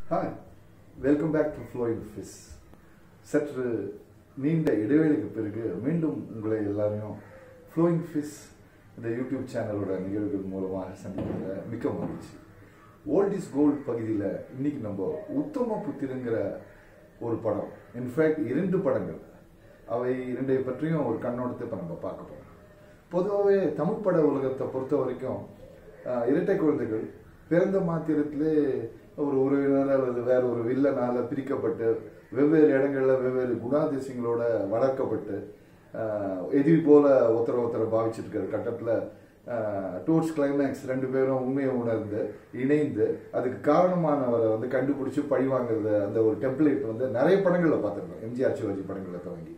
hi welcome back to flowing fizz சற்று நீண்ட இடைவெளிக்கு பிறகு மீண்டும் உங்களை எல்லாரையும் ஃப்ளோயிங் ஃபிஸ் இந்த யூடியூப் சேனலோட நிகழ்வுகள் மூலமாக சந்திக்கிறத மிக்க மகிழ்ச்சி ஓல்ட் இஸ் கோல்ட் பகுதியில் இன்னைக்கு நம்ம உத்தம புத்திரங்கிற ஒரு படம் இன்ஃபேக்ட் இரண்டு படங்கள் அவை இரண்டை பற்றியும் ஒரு கண்ணோட்டத்தை இப்போ நம்ம பார்க்க போகிறோம் பொதுவாகவே தமிழ் பட உலகத்தை பொறுத்த வரைக்கும் ஆஹ், இரட்டை குழந்தைகள் பிறந்த மாத்திரத்திலே ஒரு உறவினர் அல்லது வேற ஒரு வில்லனால பிரிக்கப்பட்டு வெவ்வேறு இடங்கள்ல வெவ்வேறு குணாதிசயங்களோட வளர்க்கப்பட்டு ஆஹ், எதிரி போல ஒருத்தர ஒருத்தரை பாவிச்சிட்டு இருக்கிற கட்டத்தில் டூர்ஸ் கிளைமேக்ஸ் ரெண்டு பேரும் உண்மையை உணர்ந்து இணைந்து அதுக்கு காரணமானவரை வந்து கண்டுபிடிச்சு பழி வாங்குறது அந்த ஒரு டெம்ப்ளேட் வந்து நிறைய படங்களில் பார்த்துருக்கோம் எம்ஜிஆர் சிவாஜி படங்களில் துவங்கி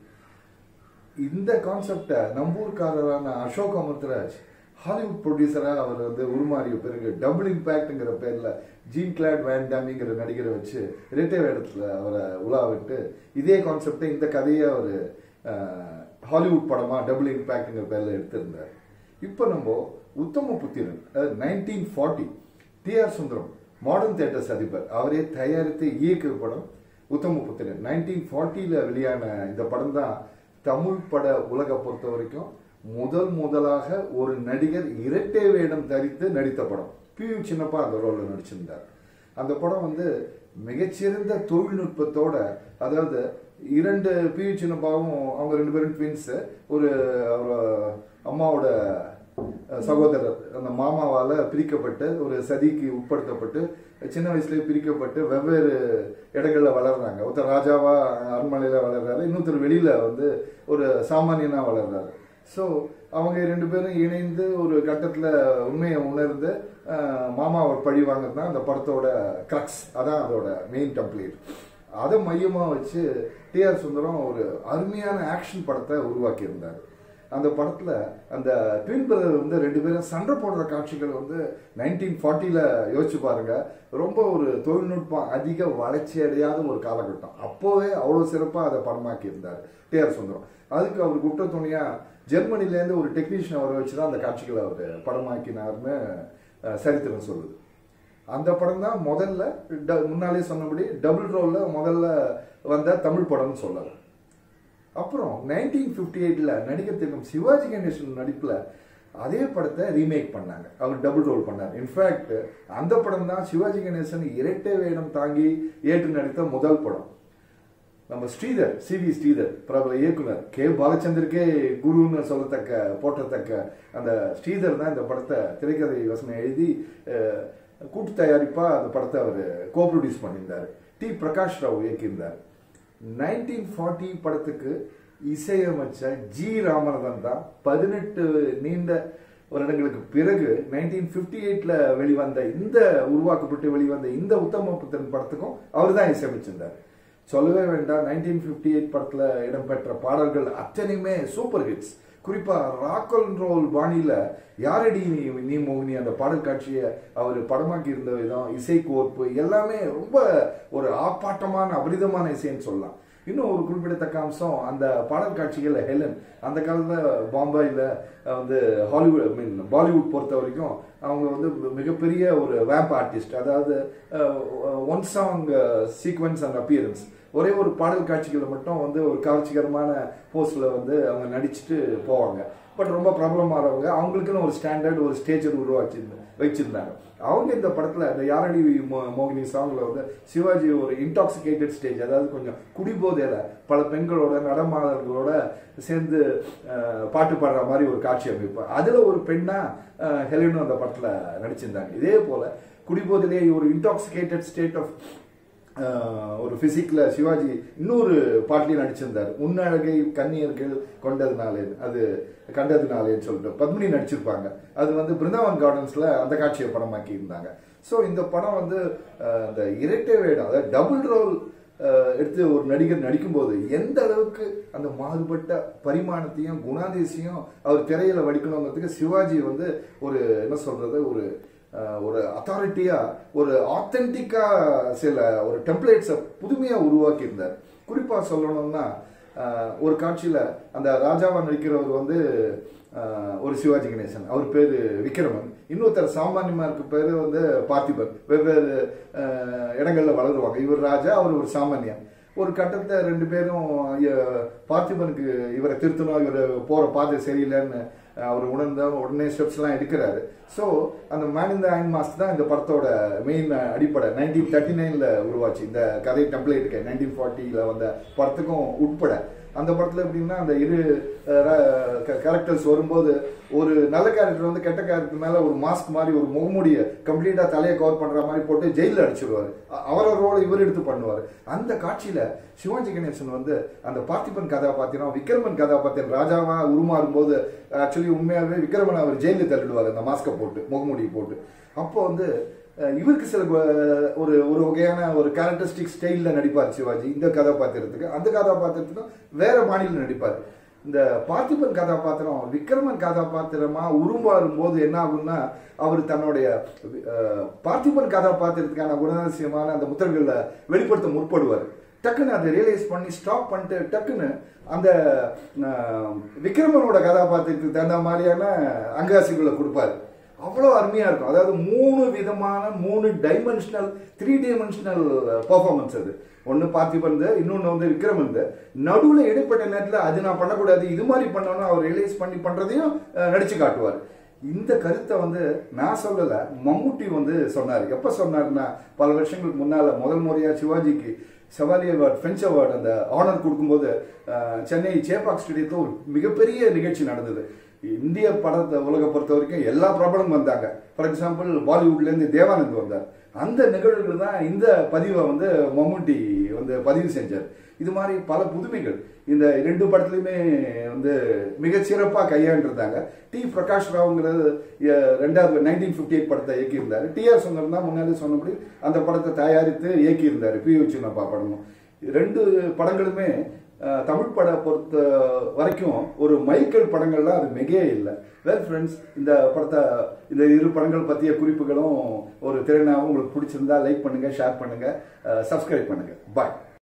இந்த கான்செப்டை நம்பூர்காரரான அசோக் அமிர்தராஜ் ஹாலிவுட் ப்ரொடியூசராக அவர் வந்து உருமாறிய பிறகு டபுள் இம்பேக்ட்ங்கிற பேரில் ஜீன் கிளாட் வேண்டாமிங்கிற நடிகரை வச்சு இரட்டை வேடத்தில் அவரை உலா விட்டு இதே கான்செப்டை இந்த கதையை அவர் ஹாலிவுட் படமாக டபுள் இம்பேக்ட்ங்கிற பேரில் எடுத்திருந்தார் இப்போ நம்ம Uthama Puthiran nineteen forty TR Sundaram Modern Theatres அதிபர் அவரே தயாரித்து இயக்கிய படம் உத்தம புத்திரன் நைன்டீன் ஃபார்ட்டியில் வெளியான இந்த படம் தான் தமிழ் பட உலகை பொறுத்த வரைக்கும் முதல் முதலாக ஒரு நடிகர் இரட்டை வேடம் தரித்து நடித்த படம் பி யு சின்னப்பா அந்த ரோலில் நடிச்சிருந்தார் அந்த படம் வந்து மிகச்சிறந்த தொழில்நுட்பத்தோட அதாவது இரண்டு பி யு சின்னப்பாவும் அவங்க ரெண்டு பேரும் ட்வின்ஸ் ஒரு அவர் அம்மாவோட சகோதரர் அந்த மாமாவால பிரிக்கப்பட்டு ஒரு சதிக்கு உட்படுத்தப்பட்டு சின்ன வயசுலயே பிரிக்கப்பட்டு வெவ்வேறு இடங்கள்ல வளர்றாங்க ஒருத்தர் ராஜாவா அரண்மனையில வளர்றாரு இன்னொருத்தர் வெளியில வந்து ஒரு சாமானியனா வளர்றாரு ஸோ அவங்க ரெண்டு பேரும் இணைந்து ஒரு கட்டத்தில் உண்மையை உணர்ந்து அஹ், மாமாவை பழி வாங்குறது தான் அந்த படத்தோட கிரக்ஸ் அதான் அதோட மெயின் டெம்ப்ளேட் அதை மையமாக வச்சு டிஆர் சுந்தரம் ஒரு அருமையான ஆக்ஷன் படத்தை உருவாக்கி இருந்தார் அந்த படத்தில் அந்த ட்வின் பிரதர் வந்து ரெண்டு பேரும் சண்டை போடுற காட்சிகள் வந்து நைன்டீன் ஃபார்ட்டியில் யோசிச்சு பாருங்க ரொம்ப ஒரு தொழில்நுட்பம் அதிக வளர்ச்சி அடையாத ஒரு காலகட்டம் அப்போவே அவ்வளோ சிறப்பாக அதை படமாக்கி இருந்தார் டிஆர் சுந்தரம் அதுக்கு அவர் குற்ற துணையாக ஜெர்மனிலேருந்து ஒரு டெக்னீஷியன் அவரை வச்சு தான் அந்த காட்சிகளை அவர் படமாக்கினார்னு அஹ், சரித்திரம் சொல்லுது அந்த படம் தான் முதல்ல ட- முன்னாலே சொன்னபடி டபுள் ரோல்ல முதல்ல வந்த தமிழ் படம்னு சொல்லலாம் அப்புறம் நைன்டீன் ஃபிஃப்டி எயிட்ல நடிகர் திலகம் சிவாஜி கணேசன் நடிப்புல அதே படத்தை ரீமேக் பண்ணாங்க அவர் டபுள் ரோல் பண்ணார் இன்ஃபேக்ட் அந்த படம் தான் சிவாஜி கணேசன் இரட்டை வேடம் தாங்கி ஏற்று நடித்த முதல் படம் நம்ம ஸ்ரீதர் சி வி ஸ்ரீதர் பிரபல இயக்குனர் கே பாலச்சந்தருக்கே குருன்னு சொல்லத்தக்க போற்றத்தக்க அந்த ஸ்ரீதர் தான் இந்த படத்தை திரைக்கதை வசனம் எழுதி அஹ், கூட்டு தயாரிப்பா அந்த படத்தை அவர் கோ ப்ரொடியூஸ் பண்ணியிருந்தார் டி பிரகாஷ் ராவ் இயக்கியிருந்தார் நைன்டீன் ஃபார்ட்டி படத்துக்கு இசையமைச்ச ஜி ராமநாதன் தான் பதினெட்டு நீண்ட வருடங்களுக்கு பிறகு நைன்டீன் ஃபிஃப்டி எயிட்ல வெளிவந்த இந்த உருவாக்கப்பட்டு வெளிவந்த இந்த உத்தம புத்தன் படத்துக்கும் அவர் தான் இசையமைச்சிருந்தார் சொல்லவே வேண்டாம் நைன்டீன் ஃபிஃப்டி எயிட் படத்துல இடம்பெற்ற பாடல்கள் அத்தனையுமே சூப்பர் ஹிட்ஸ் குறிப்பா ராக் அண்ட் ரோல் பாணியில யாரடி நீ நீ மோகினி அந்த பாடல் காட்சியை அவர் படமாக்கி இருந்த விதம் இசை கோர்ப்பு எல்லாமே ரொம்ப ஒரு ஆப்பாட்டமான அபரிதமான இசைன்னு சொல்லலாம் இன்னும் ஒரு குறிப்பிடத்தக்க அம்சம் அந்த பாடல் காட்சிகள் ஹெலன் அந்த காலத்தில் பாம்பாயில் வந்து ஹாலிவுட் ஐ மீன் பாலிவுட் பொறுத்த வரைக்கும் அவங்க வந்து மிகப்பெரிய ஒரு வேம்ப் ஆர்டிஸ்ட் அதாவது one song sequence and appearance ஒரே ஒரு பாடல் காட்சிகளை மட்டும் வந்து ஒரு கவர்ச்சிகரமான போஸ்டில் வந்து அவங்க நடிச்சுட்டு போவாங்க பட் ரொம்ப பிரபலமானவங்க அவங்களுக்குன்னு ஒரு ஸ்டாண்டர்ட் ஒரு ஸ்டேஜர் உருவாக்கி வச்சிருந்தாங்க அவங்க இந்த படத்துல இந்த யாரடி மோ- மோகினி சாங்ல வந்து சிவாஜி ஒரு இன்டாக்சிகேட்டட் ஸ்டேஜ் அதாவது கொஞ்சம் குடிபோதையில பல பெண்களோட நடமாடர்களோட சேர்ந்து அஹ், பாட்டு பாடுற மாதிரி ஒரு காட்சி அமைப்பு அதுல ஒரு பெண்ணா அஹ், ஹெலனும் அந்த படத்துல நடிச்சிருந்தாங்க இதே போல குடிபோதையிலே ஒரு இன்டாக்சிகேட்டட் ஸ்டேட் ஆஃப் ஆஹ் ஒரு பிசிக்ல சிவாஜி இன்னொரு பாட்டிலையும் நடிச்சிருந்தார் உன்னழகை கண்ணியர்கள் கொண்டதுனாலே அது கண்டதுனாலேன்னு சொல்லிட்டு பத்மினி நடிச்சிருப்பாங்க அது வந்து பிருந்தாவன் கார்டன்ஸ்ல அந்த காட்சியை படமாக்கி இருந்தாங்க ஸோ இந்த படம் வந்து ஆஹ் அந்த இரட்டை வேடம் அதாவது டபுள் ரோல் எடுத்து ஒரு நடிகர் நடிக்கும்போது எந்த அளவுக்கு அந்த மாறுபட்ட பரிமாணத்தையும் குணாதிசையும் அவர் திரையில வடிக்கணுங்கிறதுக்கு சிவாஜி வந்து ஒரு என்ன சொல்றது ஒரு அஹ் ஒரு அத்தாரிட்டியா ஒரு ஆத்தென்டிக்கா சில ஒரு டெம்ப்ளேட்ஸை புதுமையா உருவாக்கி இருந்தார் குறிப்பா சொல்லணும்னா அஹ் ஒரு காட்சியில அந்த ராஜாவா நடிக்கிறவர் வந்து ஆஹ், ஒரு சிவாஜி கணேசன் அவர் பேர் விக்ரமன் இன்னொருத்தர் சாமானியமா இருக்க பேர் வந்து பார்த்திபன் வெவ்வேறு ஆஹ், இடங்கள்ல வளருவாங்க இவர் ராஜா அவர் ஒரு சாமானியன் ஒரு கட்டத்தை ரெண்டு பேரும் ஐயா, பார்த்திபனுக்கு இவரை திருத்தணும் இவர் போற பாதை சரியில்லைன்னு அவர் உணர்ந்த உடனே ஸ்டெப்ஸ் எல்லாம் எடுக்கிறாரு ஸோ அந்த மேன் இந்த அயன் மாஸ்க் தான் இந்த படத்தோட மெயின் அடிப்படை நைன்டீன் தேர்ட்டி நைன்ல உருவாச்சு இந்த கதை டெம்ப்ளேட்டுக்கு நைன்டீன் ஃபார்ட்டியில வந்த படத்துக்கும் உட்பட அந்த படத்துல எப்படின்னா அந்த இரு கேரக்டர்ஸ் வரும்போது ஒரு நல்ல கேரக்டர் வந்து கெட்ட கேரக்டர் மேல ஒரு மாஸ்க் மாதிரி ஒரு முகமூடிய கம்ப்ளீட்டா தலையை கவர் பண்ற மாதிரி போட்டு ஜெயில அடிச்சிருவாரு அ- அவரோட ரோலை இவர் எடுத்து பண்ணுவாரு அந்த காட்சியில சிவாஜி கணேசன் வந்து அந்த பார்த்திபன் கதாபாத்திரம் விக்ரமன் கதாபாத்திரம் ராஜாவா உருமாறும் போது ஆக்சுவலி உண்மையாகவே விக்ரமன் அவர் ஜெயிலில் தள்ளிடுவார் அந்த மாஸ்கை போட்டு முகமூடியை போட்டு அப்போ வந்து அஹ், இவருக்கு சில அஹ், ஒரு ஒரு வகையான ஒரு கேரக்டரிஸ்டிக் ஸ்டைலில் நடிப்பார் சிவாஜி இந்த கதாபாத்திரத்துக்கு அந்த கதாபாத்திரத்துக்கும் வேற மாநிலம் நடிப்பார் இந்த பார்த்திபன் கதாபாத்திரம் விக்ரமன் கதாபாத்திரமா உருமாறும் போது என்ன ஆகும்னா அவர் தன்னுடைய அஹ், பார்த்திபன் கதாபாத்திரத்துக்கான குணாதிசயமான அந்த முத்திரங்களை வெளிப்படுத்த முற்படுவார் டக்குன்னு அதை ரியலைஸ் பண்ணி ஸ்டாப் பண்ணிட்டு டக்குன்னு அந்த அஹ், விக்ரமனோட கதாபாத்திரத்துக்கு தகுந்த மாதிரியான அங்காசிகளை கொடுப்பாரு அவ்வளோ அருமையா இருக்கும் அதாவது மூணு விதமான மூணு டைமென்ஷனல் த்ரீ டைமென்ஷனல் பர்ஃபார்மன்ஸ் அது ஒன்று பார்த்திபன் இன்னொன்று வந்து விக்ரமன் நடுவில் இடைப்பட்ட நேரத்தில் அது நான் பண்ணக்கூடாது இது மாதிரி பண்ணணும்னு அவர் ரியலைஸ் பண்ணி பண்ணுறதையும் அஹ், நடிச்சு காட்டுவார் இந்த கருத்தை வந்து நான் சொல்லலை மம்முட்டி வந்து சொன்னார் எப்போ சொன்னார்னா பல வருஷங்களுக்கு முன்னால் முதல் முறையாக சிவாஜிக்கு செவாலி அவார்ட் ஃப்ரெஞ்ச் அவார்டு அந்த ஆனர் கொடுக்கும்போது அஹ், சென்னை சேப்பாக் ஸ்டேடியத்தில் ஒரு மிகப்பெரிய நிகழ்ச்சி நடந்தது இந்திய படத்தை உலக பொறுத்த வரைக்கும் எல்லா பிரபலமும் வந்தாங்க ஃபார் எக்ஸாம்பிள் பாலிவுட்லேருந்து தேவானந்த் வந்தார் அந்த நிகழ்வுகள் தான் இந்த பதிவை வந்து மம்முட்டி வந்து பதிவு செஞ்சார் இது மாதிரி பல புதுமைகள் இந்த ரெண்டு படத்துலையுமே வந்து மிகச்சிறப்பாக கையாண்டிருந்தாங்க டி பிரகாஷ் ராவ்ங்கிறது அஹ், ரெண்டாவது நைன்டீன் ஃபிஃப்டி எயிட் படத்தை இயக்கியிருந்தார் டி ஆர் சுந்தரம் தான் முன்னாடி சொன்னபடி அந்த படத்தை தயாரித்து இயக்கியிருந்தார் பி வச்சுனப்பா படமும் ரெண்டு படங்களுமே அஹ், தமிழ் பட பொறுத்த வரைக்கும் ஒரு மைக்கேல் படங்கள்லாம் அது மிகையே இல்லை வெல் ஃப்ரெண்ட்ஸ் இந்த படத்தை இந்த இரு படங்கள் பற்றிய குறிப்புகளும் ஒரு திறனாகவும் உங்களுக்கு பிடிச்சிருந்தா லைக் பண்ணுங்க ஷேர் பண்ணுங்க சப்ஸ்கிரைப் பண்ணுங்க பாய்